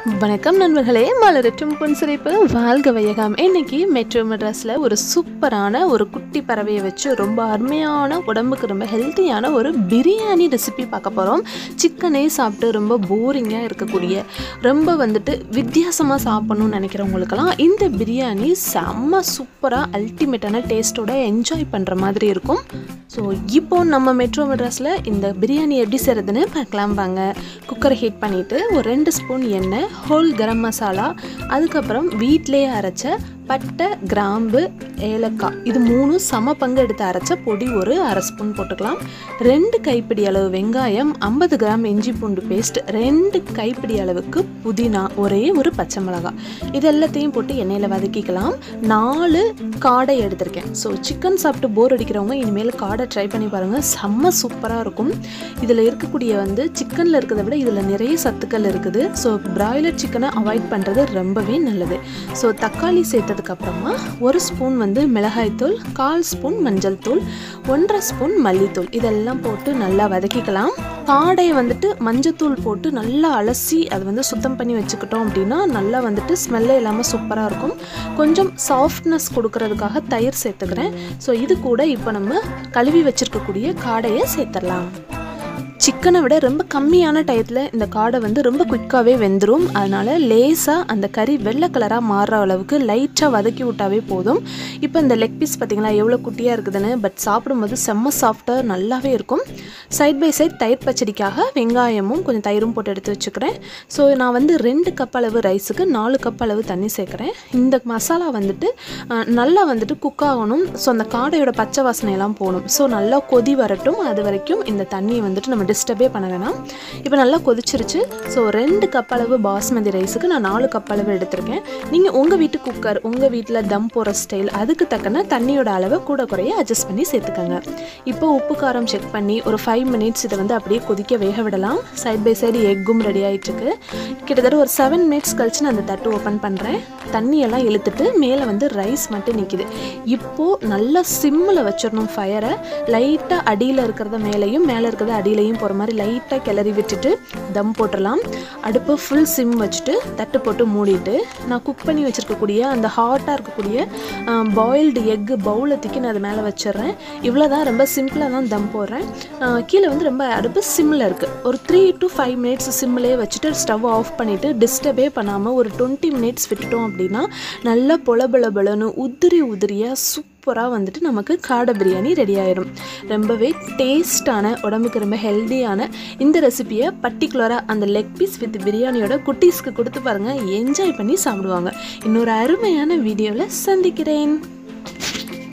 வணக்கம் நண்பர்களே மலரட்டும் புன்சிரிப்பு வாழ்க வையகம் இன்னைக்கு மெட்ரோ மெட்ராஸில் ஒரு சூப்பரான ஒரு குட்டி பறவையை வச்சு ரொம்ப அருமையான உடம்புக்கு ரொம்ப ஹெல்த்தியான ஒரு பிரியாணி ரெசிபி பார்க்க போகிறோம் சிக்கனே சாப்பிட்டு ரொம்ப போரிங்காக இருக்கக்கூடிய ரொம்ப வந்துட்டு வித்தியாசமாக சாப்பிடணும்னு நினைக்கிறவங்களுக்கெல்லாம் இந்த பிரியாணி செம்ம சூப்பராக அல்டிமேட்டான டேஸ்ட்டோட என்ஜாய் பண்ணுற மாதிரி இருக்கும் ஸோ இப்போ நம்ம மெட்ரோ மெட்ராஸில் இந்த பிரியாணி எப்படி செய்கிறதுன்னு பார்க்கலாம் வாங்க குக்கரை ஹீட் பண்ணிவிட்டு ஒரு ரெண்டு ஸ்பூன் எண்ணெய் ஹோல் கரம் மசாலா அதுக்கப்புறம் வீட்டிலேயே அரைச்ச பட்டை கிராம்பு ஏலக்காய் இது மூணும் சம பங்கு எடுத்து அரைச்ச பொடி ஒரு அரை ஸ்பூன் போட்டுக்கலாம் ரெண்டு கைப்பிடி அளவு வெங்காயம் ஐம்பது கிராம் இஞ்சி பூண்டு பேஸ்ட் ரெண்டு கைப்பிடி அளவுக்கு புதினா ஒரே ஒரு பச்சை மிளகாய் இது எல்லாத்தையும் போட்டு எண்ணெயில் வதக்கிக்கலாம் நாலு காடை எடுத்திருக்கேன் ஸோ சிக்கன் சாப்பிட்டு போர் அடிக்கிறவங்க இனிமேல் காடை ட்ரை பண்ணி பாருங்கள் செம்ம சூப்பராக இருக்கும் இதில் இருக்கக்கூடிய வந்து சிக்கனில் இருக்கிறத விட இதில் நிறைய சத்துக்கள் இருக்குது ஸோ பிராய்லர் சிக்கனை அவாய்ட் பண்ணுறது ரொம்பவே நல்லது ஸோ தக்காளி சேர்த்ததுக்கப்புறமா ஒரு ஸ்பூன் வந்து மிளகாய்த்தூள் கால் ஸ்பூன் மஞ்சள் தூள் ஒன்றரை ஸ்பூன் மல்லித்தூள் இதெல்லாம் போட்டு நல்லா வதக்கிக்கலாம் காடையை வந்துட்டு மஞ்சத்தூள் போட்டு நல்லா அலசி அதை வந்து சுத்தம் பண்ணி வச்சுக்கிட்டோம் அப்படின்னா நல்லா வந்துட்டு ஸ்மெல்லே இல்லாமல் சூப்பராக இருக்கும் கொஞ்சம் சாஃப்ட்னஸ் கொடுக்கறதுக்காக தயிர் சேர்த்துக்கிறேன் ஸோ இது கூட இப்போ நம்ம கழுவி வச்சிருக்கக்கூடிய காடையை சேர்த்துடலாம் சிக்கனை விட ரொம்ப கம்மியான டயத்தில் இந்த காடை வந்து ரொம்ப குயிக்காகவே வெந்துடும் அதனால் லேசாக அந்த கறி வெள்ளை கலராக மாறுற அளவுக்கு லைட்டாக வதக்கி விட்டாவே போதும் இப்போ இந்த லெக் பீஸ் பார்த்தீங்களா எவ்வளோ குட்டியாக இருக்குதுன்னு பட் சாப்பிடும்போது செம்ம சாஃப்டாக நல்லாவே இருக்கும் சைட் பை சைட் தயிர் பச்சடிக்காக வெங்காயமும் கொஞ்சம் தயிரும் போட்டு எடுத்து வச்சுக்கிறேன் ஸோ நான் வந்து ரெண்டு கப் அளவு ரைஸுக்கு நாலு கப் அளவு தண்ணி சேர்க்குறேன் இந்த மசாலா வந்துட்டு அஹ், நல்லா வந்துட்டு குக் ஆகணும் ஸோ அந்த காடையோட பச்சை வாசனையெல்லாம் போகணும் ஸோ நல்லா கொதி வரட்டும் அது வரைக்கும் இந்த தண்ணியை வந்துட்டு நம்ம டிஸ்டர்பே பண்ண வேணாம் இப்போ நல்லா கொதிச்சிருச்சு ஸோ ரெண்டு கப் அளவு பாஸ்மதி ரைஸுக்கு நான் நாலு கப் அளவு எடுத்திருக்கேன் நீங்கள் உங்கள் வீட்டு குக்கர் உங்கள் வீட்டில் தம் போகிற ஸ்டைல் அதுக்கு தக்கன தண்ணியோட அளவை கூட குறைய அட்ஜஸ்ட் பண்ணி சேர்த்துக்கோங்க இப்போ உப்பு காரம் செக் பண்ணி ஒரு ஃபைவ் மினிட்ஸ் இதை வந்து அப்படியே கொதிக்க வேக விடலாம் சைட் பை சைடு எக்கும் ரெடி ஆகிட்டுருக்கு கிட்டத்தட்ட ஒரு செவன் மினிட்ஸ் கழிச்சு நான் அந்த தட்டு ஓப்பன் பண்ணுறேன் தண்ணியெல்லாம் இழுத்துட்டு மேலே வந்து ரைஸ் மட்டும் நிற்கிது இப்போது நல்லா சிம்மில் வச்சிடணும் ஃபயரை லைட்டாக அடியில் இருக்கிறத மேலேயும் மேலே இருக்கிறத அடியிலையும் போகிற மாதிரி லைட்டாக கிளறி விட்டுட்டு தம் போட்டுடலாம் அடுப்பு ஃபுல் சிம் வச்சுட்டு தட்டு போட்டு மூடிட்டு நான் குக் பண்ணி வச்சுருக்கக்கூடிய அந்த ஹாட்டாக இருக்கக்கூடிய பாயில்டு எக்கு பவுலை தூக்கி நான் அது மேலே வச்சிடுறேன் இவ்வளோ தான் ரொம்ப சிம்பிளாக தான் தம் போடுறேன் ஆஹ் கீழே வந்து ரொம்ப அடுப்பு சிம்மில் இருக்குது ஒரு த்ரீ டு ஃபைவ் மினிட்ஸ் சிம்லேயே வச்சுட்டு ஸ்டவ் ஆஃப் பண்ணிவிட்டு டிஸ்டர்பே பண்ணாமல் ஒரு டுவெண்ட்டி மினிட்ஸ் விட்டுட்டோம் அப்படின்னா நல்லா பொல பொல பொலன்னு உதிரி உதிரியாக சூப்பராக வந்துட்டு நமக்கு காடை பிரியாணி ரெடி ஆயிரும் ரொம்பவே டேஸ்டான உடம்புக்கு ரொம்ப ஹெல்தியான இந்த ரெசிபியை பர்டிகுலராக அந்த லெக் பீஸ் வித் பிரியாணியோட குட்டீஸ்க்கு கொடுத்து பாருங்கள் என்ஜாய் பண்ணி சாப்பிடுவாங்க இன்னொரு அருமையான வீடியோவில் சந்திக்கிறேன்